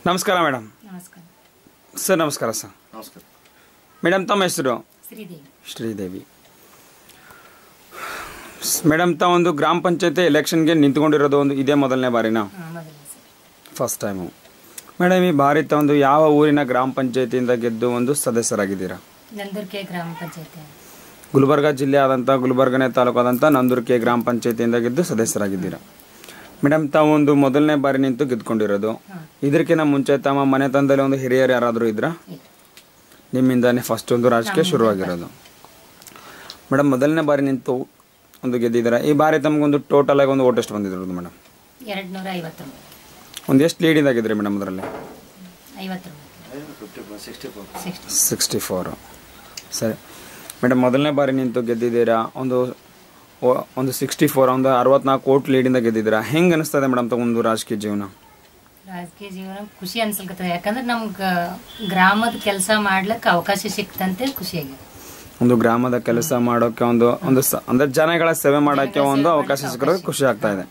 ನಮಸ್ಕಾರ ಮೇಡಮ್ ನಮಸ್ಕಾರ ಸರ್ ನಮಸ್ಕಾರ ಸರ್ ನಮಸ್ಕಾರ ಮೇಡಮ್ ತಮ್ಮ ಹೆಸರು ಶ್ರೀದೇವಿ ಶ್ರೀದೇವಿ ಮೇಡಮ್ ತಾವು ಒಂದು ಗ್ರಾಮ ಪಂಚಾಯತಿ ಎಲೆಕ್ಷನ್ಗೆ ನಿಂತ್ಕೊಂಡಿರೋದು ಒಂದು ಇದೇ ಮೊದಲನೇ ಬಾರಿನಾ ಹಾಂ ಮೊದಲನೇ ಸರ್ ಫಸ್ಟ್ ಟೈಮು ಮೇಡಮ್ ಈ ಬಾರಿ ಒಂದು ಯಾವ ಊರಿನ ಗ್ರಾಮ ಪಂಚಾಯತಿಯಿಂದ ಗೆದ್ದು ಒಂದು ಸದಸ್ಯರಾಗಿದ್ದೀರಾ ನಂದೂರ್ಕೆ ಗ್ರಾಮ ಪಂಚಾಯತಿ ಗುಲ್ಬರ್ಗ ಜಿಲ್ಲೆ ಆದಂಥ ಗುಲ್ಬರ್ಗನೇ ತಾಲೂಕು ಆದಂಥ ನಂದೂರ್ಕೆ ಗ್ರಾಮ ಪಂಚಾಯತಿಯಿಂದ ಗೆದ್ದು ಸದಸ್ಯರಾಗಿದ್ದೀರಾ ಮೇಡಮ್ ತಾವು ಒಂದು ಮೊದಲನೇ ಬಾರಿ ನಿಂತು ಗೆದ್ಕೊಂಡಿರೋದು ಇದಕ್ಕಿಂತ ಮುಂಚೆ ತಮ್ಮ ಮನೆತನದಲ್ಲಿ ಒಂದು ಹಿರಿಯರು ಯಾರಾದರೂ ಇದ್ರಾ ಇಲ್ಲ ನಿಮ್ಮಿಂದಾನೇ ಫಸ್ಟ್ ಒಂದು ರಾಜಕೀಯ ಶುರುವಾಗಿರೋದು ಮೇಡಮ್ ಮೊದಲನೇ ಬಾರಿ ನಿಂತು ಒಂದು ಗೆದ್ದಿದ್ದೀರಾ ಈ ಬಾರಿ ತಮಗೊಂದು ಟೋಟಲ್ ಆಗಿ ಒಂದು ಓಟ್ ಎಷ್ಟು ಬಂದಿರೋದು ಮೇಡಮ್ ಎರಡು ನೂರ ಐವತ್ತೊಂಬತ್ತು ಒಂದು ಎಷ್ಟು ಲೀಡಿಂಗ್ ಆಗಿದ್ರಿ ಮೇಡಮ್ ಅದರಲ್ಲಿ ಐವತ್ತೊಂಬತ್ತು fifty sixty four sixty sixty four ಸರಿ ಮೇಡಮ್ ಮೊದಲನೇ ಬಾರಿ ನಿಂತು ಗೆದ್ದಿದ್ದೀರಾ ಒಂದು ಒ- ಒಂದು ಸಿಕ್ಸ್ಟಿ ಫೋರ್ ಒಂದು ಅರವತ್ನಾಲ್ಕು ಓಟ್ ಲೀಡಿಂದ ಗೆದ್ದಿದ್ದೀರಾ ಹೆಂಗೆ ಅನಿಸ್ತದೆ ಮೇಡಮ್ ತಗೊಂಡು ರಾಜಕೀಯ ಜೀವನ ರಾಜಕೀಯ ಜೀವನ ಖುಷಿ ಅನ್ಸಲ್ಕತ್ತದ ಯಾಕಂದ್ರೆ ನಮ್ಗೆ ಗ್ರಾಮದ ಕೆಲಸ ಮಾಡ್ಲಿಕ್ಕೆ ಅವಕಾಶ ಸಿಕ್ತಂತೆ ಖುಷಿಯಾಗಿದೆ ಒಂದು ಗ್ರಾಮದ ಕೆಲಸ ಮಾಡೋಕ್ಕೆ ಒಂದು ಒಂದು ಸ ಅಂದರೆ ಜನಗಳ ಸೇವೆ ಮಾಡೋಕ್ಕೆ ಒಂದು ಅವಕಾಶ ಸಿಕ್ಕಿರೋದು ಖುಷಿ ಆಗ್ತಾ ಇದೆ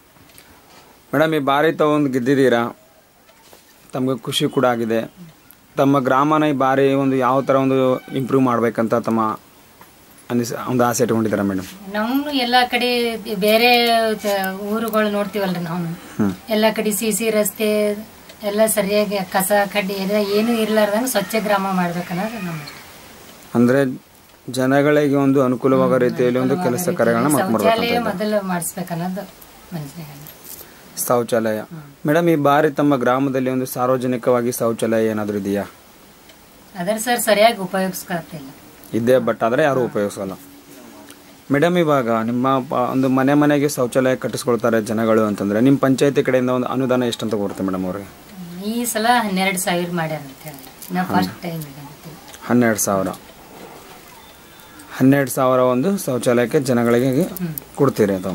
ಮೇಡಮ್ ಈ ಬಾರಿ ತಗೊಂಡು ಗೆದ್ದಿದ್ದೀರಾ ತಮಗೆ ಖುಷಿ ಕೂಡ ಆಗಿದೆ ತಮ್ಮ ಗ್ರಾಮನ ಈ ಬಾರಿ ಒಂದು ಯಾವ ಥರ ಒಂದು ಇಂಪ್ರೂವ್ ಮಾಡಬೇಕಂತ ತಮ್ಮ ಅನಿಸ ಒಂದು ಆಸೆ ಇಟ್ಕೊಂಡಿದ್ದೀರಾ ಮೇಡಮ್ ನಾವು ಎಲ್ಲ ಕಡೆ ಬೇರೆ ತ- ಊರುಗಳು ನೋಡ್ತೀವಲ್ರಿ ನಾವು ಎಲ್ಲ ಕಡೆ ಸಿ ಸಿ ರಸ್ತೆ ಎಲ್ಲ ಸರಿಯಾಗಿ ಕಸ ಕಡ್ಡಿ ಎಲ್ಲ ಏನು ಇರ್ಲಾರ್ದಂಗೆ ಸ್ವಚ್ಛ ಗ್ರಾಮ ಮಾಡ್ಬೇಕನ್ನೋದು ನಮ್ಮ ಇಷ್ಟ. ಅಂದರೆ ಜನಗಳಿಗೆ ಒಂದು ಅನುಕೂಲವಾಗೋ ರೀತಿಯಲ್ಲಿ ಒಂದು ಕೆಲಸ ಕಾರ್ಯಗಳನ್ನ ಮಾಡ್ಕೊಂಡು ಶೌಚಾಲಯ ಮೊದಲು ಮಾಡಿಸ್ಬೇಕನ್ನೋದು ಮನಸ್ಸಿನಾಗ ಶೌಚಾಲಯ ಮೇಡಮ್ ಈ ಬಾರಿ ತಮ್ಮ ಗ್ರಾಮದಲ್ಲಿ ಒಂದು ಸಾರ್ವಜನಿಕವಾಗಿ ಶೌಚಾಲಯ ಏನಾದರೂ ಇದೆಯಾ ಅದರ ಸರ್ ಸರಿಯಾಗಿ ಉಪಯೋಗಿಸ್ಕೊಳ್ತಿಲ್ಲ ಇದೆ ಬಟ್ ಆದರೆ ಯಾರೂ ಉಪಯೋಗಿಸಲ್ಲ ಮೇಡಮ್ ಇವಾಗ ನಿಮ್ಮ ಪ- ಒಂದು ಮನೆ ಮನೆಗೆ ಶೌಚಾಲಯ ಕಟ್ಟಿಸ್ಕೊಳ್ತಾರೆ ಜನಗಳು ಅಂತಂದ್ರೆ ನಿಮ್ಮ ಪಂಚಾಯತಿ ಕಡೆಯಿಂದ ಒಂದು ಅನುದಾನ ಎಷ್ಟಂತ ಕೊಡುತ್ತೆ ಮೇಡಮ್ ಅವ್ರಿಗೆ ಈ ಸಲ ಹನ್ನೆರಡು ಸಾವಿರ ಮಾಡ್ಯಾರ ಅಂತ ಹೇಳಿ ನಾ ಫಸ್ಟ್ ಟೈಮ್ ಹನ್ನೆರಡು ಸಾವಿರ ಹನ್ನೆರಡು ಸಾವಿರ ಒಂದು ಶೌಚಾಲಯಕ್ಕೆ ಜನಗಳಿಗೆ ಕೊಡ್ತೀರಿ ಅದು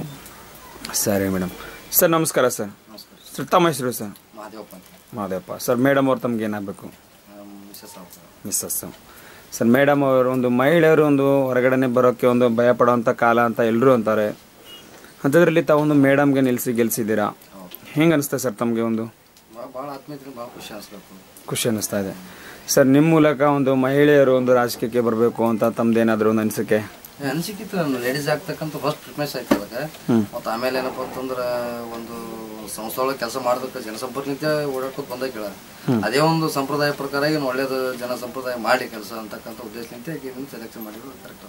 ಸರಿ ಮೇಡಮ್ ಸರ್ ನಮಸ್ಕಾರ ಸರ್ ನಮಸ್ಕಾರ ಸರ್ ತಮ್ಮ ಹೆಸರು ಸರ್ ಮಹಾದೇವಪ್ಪ ಅಂತ ಮಾದೇವಪ್ಪ ಸರ್ ಮೇಡಮ್ ಅವ್ರು ತಮ್ಗೆ ಏನಾಗಬೇಕು ನಮ್ಮ ಮಿಸಸ್ ಅವ್ರು ಮಿಸ್ಸಸ್ ಸರ್ ಮೇಡಮ್ ಅವರು ಒಂದು ಮಹಿಳೆಯರು ಒಂದು ಹೊರಗಡೆ ಬರೋಕ್ಕೆ ಒಂದು ಭಯ ಪಡೋವಂಥ ಕಾಲ ಅಂತ ಎಲ್ಲರೂ ಅಂತಾರೆ ಅಂಥದ್ರಲ್ಲಿ ತಾವು ಒಂದು ಮೇಡಮ್ಗೆ ನಿಲ್ಲಿಸಿ ಗೆಲ್ಸಿದ್ದೀರಾ ಹೆಂಗೆ ಅನಿಸ್ತಾ ಸರ್ ತಮಗೆ ಒಂದು ಭಾಳ ಭಾಳ ಆತ್ಮೀಯತೆ ಭಾಳ ಖುಷಿ ಅನಿಸ್ಬೇಕು ಖುಷಿ ಅನ್ನಿಸ್ತಾ ಇದೆ ಸರ್ ನಿಮ್ಮ ಮೂಲಕ ಒಂದು ಮಹಿಳೆಯರು ಒಂದು ರಾಜಕೀಯಕ್ಕೆ ಬರಬೇಕು ಅಂತ ತಮ್ದೇನಾದರೂ ಒಂದು ಅನಿಸಿಕೆ ಅನಿಸಿಕಿತ್ತು ಲೇಡೀಸ್ ಆಗ್ತಕ್ಕಂಥ ಫಸ್ಟ್ ಪ್ರಿಫರೆನ್ಸ್ ಆಯ್ತು ಅದಕ್ಕೆ ಮತ್ತು ಆಮೇಲೆ ಏನಪ್ಪ ಅಂತಂದ್ರೆ ಒಂದು ಸಂಸ್ಥೆ ಒಳಗೆ ಕೆಲಸ ಮಾಡೋದಕ್ಕೆ ಜನಸಂಪರ್ಕನಿಂದ ಓಡಾಡ್ಕೊತ ಬಂದ ಕೇಳ ಅದೇ ಒಂದು ಸಂಪ್ರದಾಯ ಪ್ರಕಾರ ಏನು ಒಳ್ಳೇದು ಜನ ಸಂಪ್ರದಾಯ ಮಾಡಿ ಕೆಲಸ ಅಂತಕ್ಕಂಥ ಉದ್ದೇಶದಿಂದ ಈಗ ಸೆಲೆಕ್ಷನ್ ಮಾಡಿದ್ರು ಕರೆಕ್ಟ್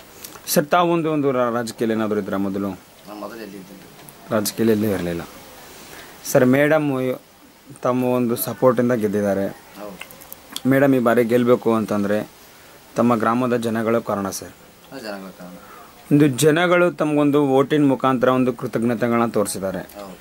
ಸರ್ ತಾವು ಒಂದು ಒಂದು ರಾ- ರಾಜಕೀಯದಲ್ಲಿ ಏನಾದರೂ ಇದ್ದೀರಾ ಮೊದಲು ನಾನು ಮೊದಲು ಎಲ್ಲಿ ಇದ್ದೀನಿ ರಾಜಕೀಯದಲ್ಲಿ ಎಲ್ಲೂ ಇರಲಿಲ್ಲ ಸರ್ ಮೇಡಮ್ ತಮ್ಮ ಒಂದು ಸಪೋರ್ಟಿಂದ ಗೆದ್ದಿದ್ದಾರೆ ಹೌದು ಮೇಡಮ್ ಈ ಬಾರಿ ಗೆಲ್ಲಬೇಕು ಅಂತಂದರೆ ತಮ್ಮ ಗ್ರಾಮದ ಜನಗಳ ಕಾರಣ ಸರ್ ಅದು ಜನಗಳ ಕಾರಣ ಒಂದು ಜನಗಳು ತಮಗೊಂದು ಓಟಿನ ಮುಖಾಂತರ ಒಂದು ಕೃತಜ್ಞತೆಗಳನ್ನ ತೋರಿಸಿದ್ದಾರೆ ಹೌದು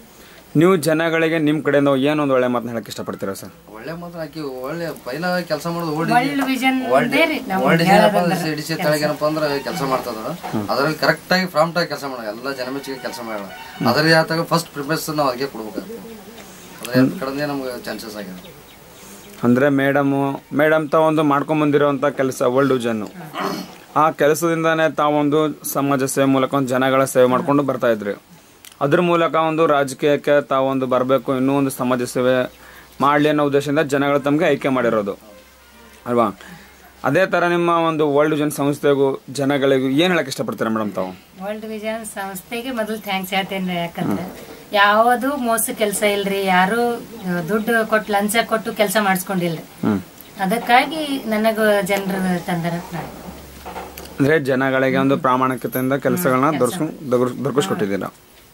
ನೀವು ಜನಗಳಿಗೆ ನಿಮ್ಮ ಕಡೆಯಿಂದ ಏನೊಂದು ಒಳ್ಳೆ ಮಾತನ್ನ ಹೇಳಕ್ಕೆ ಇಷ್ಟಪಡ್ತೀರಾ ಸರ್ ಒಳ್ಳೆ ಮಾತ್ರ ಆಕಿ ಒಳ್ಳೆ ಪೈಲ ಕೆಲಸ ಮಾಡೋದು ಓಡಿ ಒಳ್ಳೆ ವಿಷನ್ ಬೇರೆ ನಾವು ವರ್ಲ್ಡ್ ಏನಪ್ಪ ಅಂದ್ರೆ ಸಿಡಿಸಿ ತೆಳಗೆ ಏನಪ್ಪ ಅಂದ್ರೆ ಕೆಲಸ ಮಾಡ್ತದ ಅದ್ರಲ್ಲಿ ಕರೆಕ್ಟ್ ಆಗಿ ಪ್ರಾಂಪ್ಟ್ ಆಗಿ ಕೆಲಸ ಮಾಡ ಎಲ್ಲ ಜನಮೆಚ್ಚಿಗೆ ಕೆಲಸ ಮಾಡೋಣ ಅದ್ರಲ್ಲಿ ಯಾತಾಗ ಫಸ್ಟ್ ಪ್ರಿಫರೆನ್ಸ್ ನಾವು ಅದಕ್ಕೆ ಕೊಡ್ಬೇಕಾಗ್ತದೆ ಅದ್ರ ಕಡೆನೇ ನಮ್ಗೆ ಚಾನ್ಸಸ್ ಆಗಿದೆ ಅಂದರೆ ಮೇಡಮು ಮೇಡಮ್ ತಾವೊಂದು ಮಾಡ್ಕೊಂಬಂದಿರೋವಂಥ ಕೆಲಸ ವರ್ಲ್ಡ್ ವಿಷನ್ನು ಆ ಕೆಲಸದಿಂದನೇ ತಾವೊಂದು ಸಮಾಜ ಸೇವೆ ಮೂಲಕ ಒಂದು ಜನಗಳ ಸೇವೆ ಮಾಡ್ಕೊಂಡು ಬರ್ತಾ ಇದ್ರಿ ಅದ್ರ ಮೂಲಕ ಒಂದು ರಾಜಕೀಯಕ್ಕೆ ತಾವೊಂದು ಬರಬೇಕು ಇನ್ನೂ ಒಂದು ಸಮಾಜ ಸೇವೆ ಮಾಡಲಿ ಅನ್ನೋ ಉದ್ದೇಶದಿಂದ ಜನಗಳು ತಮಗೆ ಆಯ್ಕೆ ಮಾಡಿರೋದು ಅಲ್ವಾ ಅದೇ ಥರ ನಿಮ್ಮ ಒಂದು ವರ್ಲ್ಡ್ ವಿಷನ್ ಸಂಸ್ಥೆಗೂ ಜನಗಳಿಗೂ ಏನು ಹೇಳಕ್ಕೆ ಇಷ್ಟಪಡ್ತೀರಾ ಮೇಡಮ್ ತಾವು ವರ್ಲ್ಡ್ ವಿಷನ್ ಸಂಸ್ಥೆಗೆ ಮೊದಲು ಥ್ಯಾಂಕ್ಸ್ ಹೇಳ್ತೇನೆ ಯಾಕಂದ್ರೆ ಯಾವುದು ಮೋಸ ಕೆಲಸ ಇಲ್ರಿ ಯಾರು ಆ, ದುಡ್ಡು ಕೊಟ್ಟು ಲಂಚ ಕೊಟ್ಟು ಕೆಲಸ ಮಾಡಿಸ್ಕೊಂಡಿಲ್ರಿ ಹ್ಞೂ ಅದಕ್ಕಾಗಿ ನನಗ ಜನರು ತಂದರ ನಾನು ಅಂದರೆ ಜನಗಳಿಗೆ ಒಂದು ಪ್ರಾಮಾಣಿಕತೆಯಿಂದ ಕೆಲಸಗಳನ್ನ ದೊರಕಿಸ್ಕೊಂಡು ದೊರಕಿಸ್ಕೊಟ್ಟಿದ್ದೀರಾ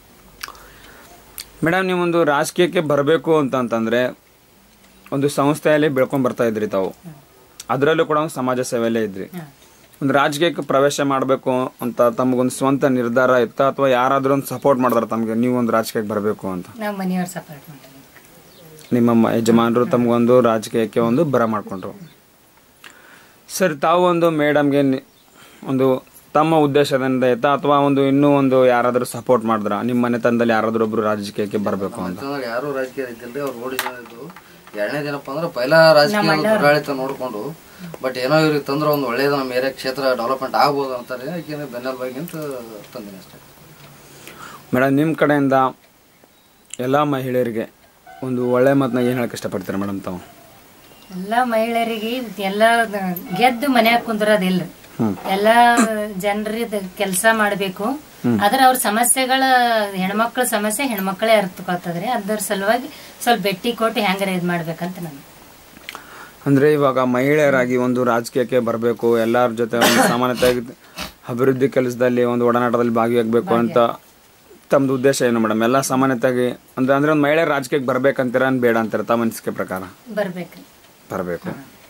ಮೇಡಮ್ ನೀವೊಂದು ರಾಜಕೀಯಕ್ಕೆ ಬರಬೇಕು ಅಂತ ಅಂತಂದರೆ ಒಂದು ಸಂಸ್ಥೆಯಲ್ಲಿ ಬೆಳ್ಕೊಂಡು ಬರ್ತಾ ಇದ್ರಿ ತಾವು ಅದರಲ್ಲೂ ಕೂಡ ಒಂದು ಸಮಾಜ ಸೇವೆಯಲ್ಲೇ ಇದ್ರಿ ಒಂದು ರಾಜಕೀಯಕ್ಕೆ ಪ್ರವೇಶ ಮಾಡಬೇಕು ಅಂತ ತಮಗೊಂದು ಸ್ವಂತ ನಿರ್ಧಾರ ಇತ್ತಾ ಅಥವಾ ಯಾರಾದರೂ ಒಂದು ಸಪೋರ್ಟ್ ಮಾಡಿದಾರೆ ತಮಗೆ ನೀವು ಒಂದು ರಾಜಕೀಯಕ್ಕೆ ಬರಬೇಕು ಅಂತ ನಾವು ಮನೆಯವ್ರು ಸಪೋರ್ಟ್ ಮಾಡಿದ್ವಿ ನಿಮ್ಮ ಮ- ಯಜಮಾನರು ತಮಗೊಂದು ರಾಜಕೀಯಕ್ಕೆ ಒಂದು ಬರ ಮಾಡಿಕೊಂಡ್ರು ಸರ್ ತಾವು ಒಂದು ಮೇಡಮ್ಗೆ ನಿ- ಒಂದು ತಮ್ಮ ಉದ್ದೇಶದಿಂದ ಇತ್ತಾ ಅಥವಾ ಒಂದು ಇನ್ನೂ ಒಂದು ಯಾರಾದರೂ ಸಪೋರ್ಟ್ ಮಾಡಿದ್ರ ನಿಮ್ಮ ಮನೆತನದಲ್ಲಿ ಯಾರಾದರೂ ಒಬ್ರು ರಾಜಕೀಯಕ್ಕೆ ಬರಬೇಕು ಅಂತ ಅಂತಂದ್ರೆ ಯಾರು ರಾಜಕೀಯ ಇದ್ದಿಲ್ರಿ ಅವ್ರು ಓಡಿ ಜನ ಇದ್ದು ಎರಡನೇ ದಿನಪ್ಪ ಅಂದ್ರೆ ಪೈಲ ರಾಜಕೀಯ ದುರಾಳಿತ ನೋಡ್ಕೊಂಡು ಬಟ್ ಏನೋ ಇವ್ರಿಗೆ ತಂದ್ರೆ ಒಂದು ಒಳ್ಳೇದು ನಮ್ಮ ಏರಿಯಾ ಕ್ಷೇತ್ರ ಡೆವಲಪ್ಮೆಂಟ್ ಆಗ್ಬೋದು ಅಂತಾರೆ ಯಾಕೆಂದ್ರೆ ಬೆನ್ನೆಲ್ ಬಗ್ಗೆ ಅಂತ ತಂದಿನಿ ಅಷ್ಟೇ ಮೇಡಮ್ ನಿಮ್ಮ ಕಡೆಯಿಂದ ಎಲ್ಲ ಮಹಿಳೆಯರಿಗೆ ಒಂದು ಒಳ್ಳೆ ಮಾತನ್ನ ಏನು ಹೇಳಕ್ಕೆ ಇಷ್ಟಪಡ್ತೀರಾ ಮೇಡಮ್ ತಾವು ಎಲ್ಲ ಮಹಿಳೆಯರಿಗೆ ಎಲ್ಲ ಗೆದ್ದು ಮನ್ಯಾಗ ಕುಂದ್ರದಿಲ್ರಿ ಎಲ್ಲ ಜನರಿದ ಕೆಲಸ ಮಾಡ್ಬೇಕು ಆದ್ರೆ ಅವ್ರ ಸಮಸ್ಯೆಗಳ ಹೆಣ್ಮಕ್ಳ ಸಮಸ್ಯೆ ಹೆಣ್ಮಕ್ಳೇ ಅರ್ಥಕೊಳ್ತದ್ರಿ ಅದ್ರ ಸಲುವಾಗಿ ಸ್ವಲ್ಪ ಭೇಟಿ ಕೊಟ್ಟು ಹೆಂಗಾರ ಇದ್ ಮಾಡ್ಬೇಕಂತ ನಾನು ಅಂದರೆ ಇವಾಗ ಮಹಿಳೆಯರಾಗಿ ಒಂದು ರಾಜಕೀಯಕ್ಕೆ ಬರಬೇಕು ಎಲ್ಲರ ಜೊತೆ ಒಂದು ಸಾಮಾನ್ಯತೆಯಾಗಿ ಅಭಿವೃದ್ಧಿ ಕೆಲಸದಲ್ಲಿ ಒಂದು ಒಡನಾಟದಲ್ಲಿ ಭಾಗಿಯಾಗಬೇಕು ಅಂತ ತಮ್ಮದು ಉದ್ದೇಶ ಏನು ಮೇಡಮ್ ಎಲ್ಲ ಸಾಮಾನ್ಯತೆಯಾಗಿ ಅಂದ್ರೆ ಅಂದ್ರೆ ಒಂದು ಮಹಿಳೆ ರಾಜಕೀಯಕ್ಕೆ ಬರ್ಬೇಕಂತೀರ ಅನ್ ಬೇಡ ಅಂತೀರ ತಮ್ಮ ಅನಿಸಿಕೆ ಪ್ರಕಾರ ಬರ್ಬೇಕ್ರಿ ಬರಬೇಕು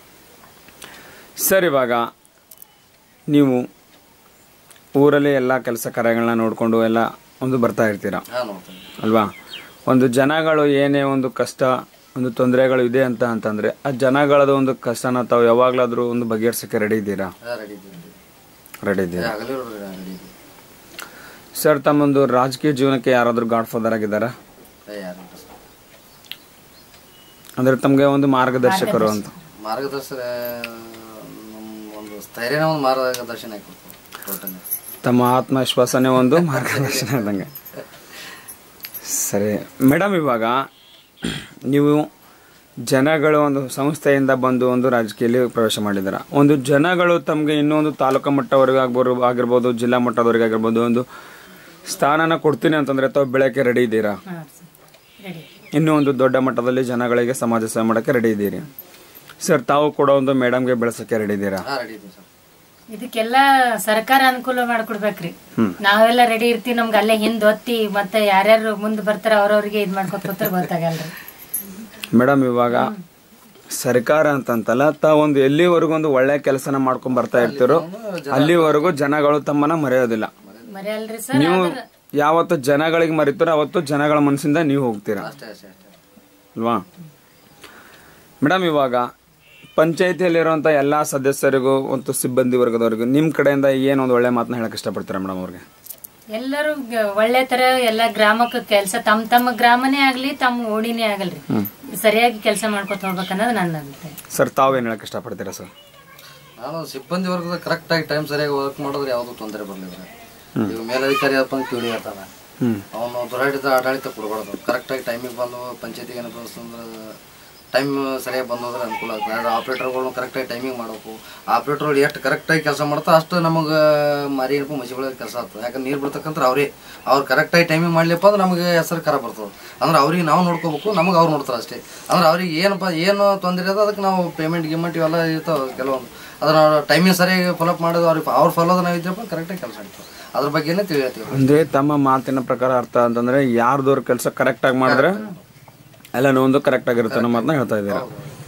ಸರ್ ಇವಾಗ ನೀವು ಊರಲ್ಲಿ ಎಲ್ಲ ಕೆಲಸ ಕಾರ್ಯಗಳನ್ನ ನೋಡಿಕೊಂಡು ಎಲ್ಲ ಒಂದು ಬರ್ತಾ ಇರ್ತೀರ ಹಾ ನೋಡ್ತೀನಿ ಅಲ್ವಾ ಒಂದು ಜನಗಳು ಏನೇ ಒಂದು ಕಷ್ಟ ಒಂದು ತೊಂದರೆಗಳು ಇದೆ ಅಂತ ಅಂತಂದ್ರೆ ಆ ಜನಗಳದ ಒಂದು ಕಷ್ಟನ ತಾವು ಯಾವಾಗ್ಲಾದ್ರೂ ಒಂದು ಬಗೆಹರಿಸಕ್ಕೆ ರೆಡಿ ಇದ್ದೀರಾ ಹಾ ರೆಡಿ ಇದ್ದೀನಿ ರೆಡಿ ಇದ್ದೀರಾ ಆಗಲೇ ರೆಡಿ ಇದ್ದೀನಿ ಸರ್ ತಮ್ಮೊಂದು ರಾಜಕೀಯ ಜೀವನಕ್ಕೆ ಯಾರಾದ್ರೂ ಗಾಡ್ ಫಾದರ್ ಆಗಿದ್ದಾರಾ ಏ ಯಾರು ಇಲ್ಲ ಸರ್. ಅಂದ್ರೆ ತಮಗೆ ಒಂದು ಮಾರ್ಗದರ್ಶಕರು ಅಂತ ಮಾರ್ಗದರ್ಶನ ನಮ್ಮ ಒಂದು ಸ್ಥೈರ್ಯನ ಒಂದು ಮಾರ್ಗದರ್ಶನ ಆಗಿಕೊಡ್ತಾರೆ ಟೋಟಲಿ ತಮ್ಮ ಆತ್ಮವಿಶ್ವಾಸನೇ ಒಂದು ಮಾರ್ಗದರ್ಶನ ಇದ್ದಂಗೆ ಸರಿ ಮೇಡಮ್ ಇವಾಗ ನೀವು ಜನಗಳು ಒಂದು ಸಂಸ್ಥೆಯಿಂದ ಬಂದು ಒಂದು ರಾಜಕೀಯದಲ್ಲಿ ಪ್ರವೇಶ ಮಾಡಿದಾರ ಒಂದು ಜನಗಳು ತಮಗೆ ಇನ್ನೊಂದು ತಾಲೂಕು ಮಟ್ಟವರೆಗೆ ಆಗ್ಬೋದು ಆಗಿರ್ಬೋದು ಜಿಲ್ಲಾ ಮಟ್ಟದವರೆಗೆ ಆಗಿರ್ಬೋದು ಒಂದು ಸ್ಥಾನನ ಕೊಡ್ತೀನಿ ಅಂತಂದ್ರೆ ತಾವು ಬೆಳಕ್ಕೆ ರೆಡಿ ಇದ್ದೀರಾ ಹಾ ರೆಡಿ ಇನ್ನೂ ಒಂದು ದೊಡ್ಡ ಮಟ್ಟದಲ್ಲಿ ಜನಗಳಿಗೆ ಸಮಾಜ ಸೇವೆ ಮಾಡೋಕ್ಕೆ ರೆಡಿ ಇದ್ದೀರಿ ಸರ್ ತಾವು ಕೂಡ ಒಂದು ಮೇಡಮ್ಗೆ ಬೆಳೆಸೋಕ್ಕೆ ರೆಡಿ ಇದ್ದೀರಾ ಹಾ ರೆಡಿ ಇದ್ದೀನಿ ಸರ್ ಇದಕ್ಕೆಲ್ಲ ಸರ್ಕಾರ ಅನುಕೂಲ ಮಾಡ್ಕೊಡ್ಬೇಕ್ರಿ ನಾವೆಲ್ಲ ರೆಡಿ ಇರ್ತೀವಿ ನಮ್ಗೆ ಅಲ್ಲೇ ಹಿಂದ್ ಒತ್ತಿ ಮತ್ತೆ ಯಾರ್ಯಾರು ಮುಂದ್ ಬರ್ತಾರ ಅವ್ರವ್ರಿಗೆ ಇದ್ ಮಾಡ್ಕೊತ ಕೂತ್ರ ಗೊತ್ತಾಗಲ್ರಿ ಮೇಡಮ್ ಇವಾಗ ಸರ್ಕಾರ ಅಂತಂತಲ್ಲ ತಾವೊಂದು ಎಲ್ಲಿವರೆಗೂ ಒಂದು ಒಳ್ಳೆ ಕೆಲಸನ ಮಾಡ್ಕೊಂಡ್ ಬರ್ತಾ ಇರ್ತೀರೋ ಅಲ್ಲಿವರೆಗೂ ಜನಗಳು ತಮ್ಮನ್ನ ಮರೆಯೋದಿಲ್ಲ ಮರೆಯಲ್ರಿ ಸರ್ ನೀವು ಯಾವತ್ತು ಜನಗಳಿಗೆ ಮರಿತೀರೋ ಅವತ್ತು ಜನಗಳ ಮನಸ್ಸಿಂದ ನೀವು ಹೋಗ್ತೀರಾ ಅಷ್ಟೇ ಅಷ್ಟೇ ಅಷ್ಟೇ ಅಲ್ವಾ ಮೇಡಮ್ ಇವಾಗ ಪಂಚಾಯತಿಯಲ್ಲಿರುವಂಥ ಎಲ್ಲ ಸದಸ್ಯರಿಗೂ ಮತ್ತು ಸಿಬ್ಬಂದಿ ವರ್ಗದವರಿಗೂ ನಿಮ್ಮ ಕಡೆಯಿಂದ ಏನು ಒಂದು ಒಳ್ಳೆ ಮಾತನ್ನ ಹೇಳಕ್ ಇಷ್ಟಪಡ್ತೀರಾ ಮೇಡಮ್ ಅವ್ರಿಗೆ ಎಲ್ಲರೂ ಗ- ಒಳ್ಳೆ ತರ ಎಲ್ಲ ಗ್ರಾಮಕ್ಕೆ ಕೆಲಸ ತಮ್ಮ ತಮ್ಮ ಗ್ರಾಮನೇ ಆಗ್ಲಿ ತಮ್ಮ ಓಣಿನೇ ಆಗಲ್ರಿ ಸರಿಯಾಗಿ ಕೆಲಸ ಮಾಡ್ಕೊತ ಹೋಗ್ಬೇಕನ್ನೋದು ನನ್ನ ಅಭಿಪ್ರಾಯ ಸರ್ ತಾವೇನು ಹೇಳಕ್ ಇಷ್ಟಪಡ್ತೀರಾ ಸರ್ ನಾನು ಸಿಬ್ಬಂದಿ ವರ್ಗದ ಕರೆಕ್ಟ್ ಆಗಿ ಟೈಮ್ ಸರಿಯಾಗಿ ವರ್ಕ್ ಮಾಡಿದ್ರೆ ಯಾವುದು ತೊಂದರೆ ಬರಲಿಲ್ಲ ಈಗ ಮೇಲಧಿಕಾರಿ ಅಪ್ಪ ಅಂತ ತಿಳಿ ಇರ್ತಾನ ಹ್ಮ್ ಅವನು ದುರಾಡಿದ ಆಡಳಿತ ಕೊಡಬಾರ್ದು ಕರೆಕ್ಟ್ ಆಗಿ ಟೈಮಿಗೆ ಬಂದು ಪಂಚಾಯತಿಗೆ ಏನಪ್ಪ ಅಂತಂದ್ರೆ ಟೈಮ್ ಸರಿಯಾಗಿ ಬಂದೋದ್ರೆ ಅನುಕೂಲ ಆಗ್ತದೆ ಆದರೆ ಆಪ್ರೇಟರ್ಗಳು ಕರೆಕ್ಟಾಗಿ ಟೈಮಿಂಗ್ ಮಾಡಬೇಕು ಆಪ್ರೇಟರ್ಗಳು ಎಷ್ಟು ಕರೆಕ್ಟಾಗಿ ಕೆಲಸ ಮಾಡ್ತಾ ಅಷ್ಟು ನಮಗೆ ಮರಿ ಏನಪ್ಪ ಮಸಿಗಳಿಗೆ ಕೆಲಸ ಆಗ್ತದೆ ಯಾಕಂದ್ರೆ ನೀರು ಬಿಡ್ತಕ್ಕಂಥ ಅವರೇ ಅವ್ರು ಕರೆಕ್ಟಾಗಿ ಟೈಮಿಂಗ್ ಮಾಡ್ಲಿಪ್ಪ ಅಂದ್ರೆ ನಮಗೆ ಹೆಸರು ಖರಾಬ್ ಬರ್ತದೆ ಅಂದ್ರೆ ಅವ್ರಿಗೆ ನಾವು ನೋಡ್ಕೋಬೇಕು ನಮಗೆ ಅವ್ರು ನೋಡ್ತಾರೆ ಅಷ್ಟೇ ಅಂದ್ರೆ ಅವ್ರಿಗೆ ಏನಪ್ಪ ಏನು ತೊಂದರೆ ಅದ ಅದಕ್ಕೆ ನಾವು ಪೇಮೆಂಟ್ ಗಿಮೆಂಟ್ ಇವೆಲ್ಲ ಇರ್ತಾವೆ ಕೆಲವೊಂದು ಅದನ್ನ ಟೈಮಿಂಗ್ ಸರಿಯಾಗಿ ಫಾಲೋಅಪ್ ಮಾಡೋದು ಅವ್ರಿಗೆ ಅವ್ರ ಫಾಲೋದ ನಾವು ಇದ್ರಪ್ಪ ಕರೆಕ್ಟಾಗಿ ಕೆಲಸ ಮಾಡ್ತೀವಿ ಅದ್ರ ಬಗ್ಗೆನೇ ತಿಳಿಯತ್ತೀವಿ ಅಂದ್ರೆ ತಮ್ಮ ಮಾತಿನ ಪ್ರಕಾರ ಅರ್ಥ ಅಂತಂದ್ರೆ ಯಾರ್ದವ್ರ ಕೆಲಸ ಕರೆಕ್ಟ್ ಆಗಿ ಮಾಡಿದ್ರೆ ಎಲ್ಲನೂ ಒಂದು ಕರೆಕ್ಟ್ ಆಗಿರುತ್ತೆ ಅನ್ನೋ ಮಾತನ್ನ ಹೇಳ್ತಾ ಇದ್ದೀರಾ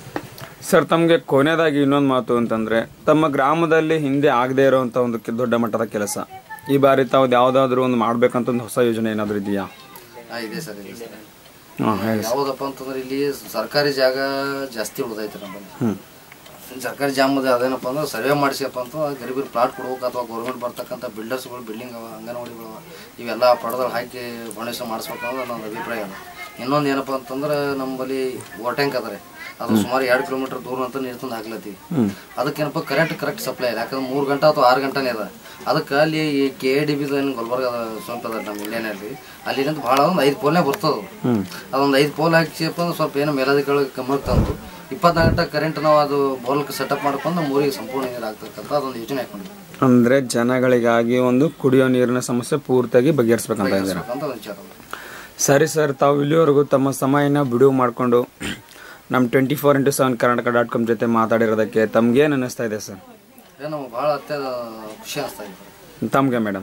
ಸರ್ ತಮಗೆ ಕೊನೆಯದಾಗಿ ಇನ್ನೊಂದು ಮಾತು ಅಂತಂದ್ರೆ ತಮ್ಮ ಗ್ರಾಮದಲ್ಲಿ ಹಿಂದೆ ಆಗದೆ ಇರುವಂತ ಒಂದು ಕೆ- ದೊಡ್ಡ ಮಟ್ಟದ ಕೆಲಸ ಈ ಬಾರಿ ತಾವು ಯಾವ್ದಾದ್ರು ಒಂದು ಮಾಡ್ಬೇಕಂತ ಒಂದು ಹೊಸ ಯೋಜನೆ ಏನಾದ್ರು ಇದೆಯಾ ಹಾಂ ಇದೆ ಸರ್ ಇದೆ ಸರ್ ಹಾ ಹೇಳಿ ಯಾವುದಪ್ಪ ಅಂತಂದ್ರೆ ಇಲ್ಲಿ ಸರ್ಕಾರಿ ಜಾಗ ಜಾಸ್ತಿ ಉಳ್ದೈತೆ ನಮ್ಮಲ್ಲಿ ಹ್ಮ್ ಸರ್ಕಾರಿ ಜಾಮದ ಅದೇನಪ್ಪ ಅಂದ್ರೆ ಸರ್ವೆ ಮಾಡಿಸಿಯಪ್ಪ ಅಂತ ಗರೀಬರಿಗೆ ಪ್ಲಾಟ್ ಕೊಡ್ಬೇಕು ಅಥವಾ ಗೌರ್ಮೆಂಟ್ ಬರ್ತಕ್ಕಂಥ ಬಿಲ್ಡರ್ಸ್ಗಳು ಬಿಲ್ಡಿಂಗ್ ಅವ ಅಂಗನವಾಡಿಗಳು ಅವ ಇವೆಲ್ಲ ಪಡದಲ್ಲಿ ಹಾಕಿ ಡೊನೇಷನ್ ಮಾಡಿಸ್ಬೇಕು ಅನ್ನೋದು ನನ್ನ ಅಭಿಪ್ರಾಯ ಅದ ಇನ್ನೊಂದು ಏನಪ್ಪ ಅಂತಂದ್ರೆ ನಮ್ಮಲ್ಲಿ ವಾಟರ್ ಟ್ಯಾಂಕ್ ಅದ ರೀ ಅದು ಸುಮಾರು ಎರಡು ಕಿಲೋಮೀಟರ್ ದೂರ ಅಂತ ನೀರು ತಂದು ಹಾಕ್ಲತ್ತೀವಿ ಅದಕ್ಕೇನಪ್ಪ ಕರೆಂಟ್ ಕರೆಕ್ಟ್ ಸಪ್ಲೈ ಇಲ್ಲ ಯಾಕಂದ್ರೆ ಮೂರು ಗಂಟೆ ಅಥವಾ ಆರು ಗಂಟೆನೇ ಅದ ಅದಕ್ಕೆ ಅಲ್ಲಿ ಈ ಕೆ ಎ ಡಿ ಬಿದ ಏನು ಗುಲ್ಬರ್ಗ ಸ್ವಂತ ಅದ ನಮ್ಮ ಇಂಡಿಯಾನಲ್ಲಿ ಅಲ್ಲಿಂದ ಭಾಳ ಒಂದು ಐದು ಪೋಲ್ನೇ ಬರ್ತದೆ ಅದೊಂದು ಐದು ಪೋಲ್ ಹಾಕಿಸಪ್ಪ ಅಂದ್ರೆ ಸ್ವಲ್ಪ ಏನೋ ಮೇಲಾಧಿಕಾರಿಗಳಿಗೆ ಗಮನಕ್ಕೆ ತಂದು ಇಪ್ಪತ್ನಾಲ್ಕು ಗಂಟೆ ಕರೆಂಟ್ ನಾವು ಅದು ಬೋಲ್ಗೆ ಸೆಟಪ್ ಮಾಡ್ಕೊಂಡು ನಮ್ಮ ಊರಿಗೆ ಸಂಪೂರ್ಣ ನೀರು ಆಗ್ತಕ್ಕಂಥ ಅದೊಂದು ಯೋಜನೆ ಹಾಕೊಂಡಿದ್ವಿ ಅಂದ್ರೆ ಜನಗಳಿಗಾಗಿ ಒಂದು ಕುಡಿಯೋ ನೀರಿನ ಸಮಸ್ಯೆ ಪೂರ್ತಿಯಾಗಿ ಬಗೆಹರಿಸ್ಬೇಕಂತ ಇದ್ದೀರಾ ಅಂತ ಒಂದು ವಿಚಾರ ಅದ. ಸರಿ ಸರ್ ತಾವು ಇಲ್ಲಿವರೆಗೂ ತಮ್ಮ ಸಮಯನ ಬಿಡುವು ಮಾಡಿಕೊಂಡು ನಮ್ಮ twenty four into seven Karnataka dot com ಜೊತೆ ಮಾತಾಡಿರೋದಕ್ಕೆ ತಮ್ಗೇನು ಅನ್ನಿಸ್ತಾ ಇದೆ ಸರ್ ಏನು ನಮ್ಗೆ ಭಾಳ ಅತ್ಯಂತ ಖುಷಿ ಅನಿಸ್ತಾ ಇದೆ ತಮಗೆ ಮೇಡಮ್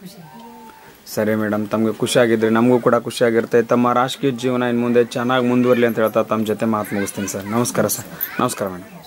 ಸರಿ ಮೇಡಮ್ ತಮಗೆ ಖುಷಿಯಾಗಿದ್ರೆ ನಮಗೂ ಕೂಡ ಖುಷಿಯಾಗಿರುತ್ತೆ ತಮ್ಮ ರಾಜಕೀಯ ಜೀವನ ಇನ್ನು ಮುಂದೆ ಚೆನ್ನಾಗಿ ಮುಂದುವರಲಿ ಅಂತ ಹೇಳ್ತಾ ತಮ್ಮ ಜೊತೆ ಮಾತು ಮುಗಿಸ್ತೀನಿ ಸರ್ ನಮಸ್ಕಾರ ಸರ್ ನಮಸ್ಕಾರ ಮೇಡಮ್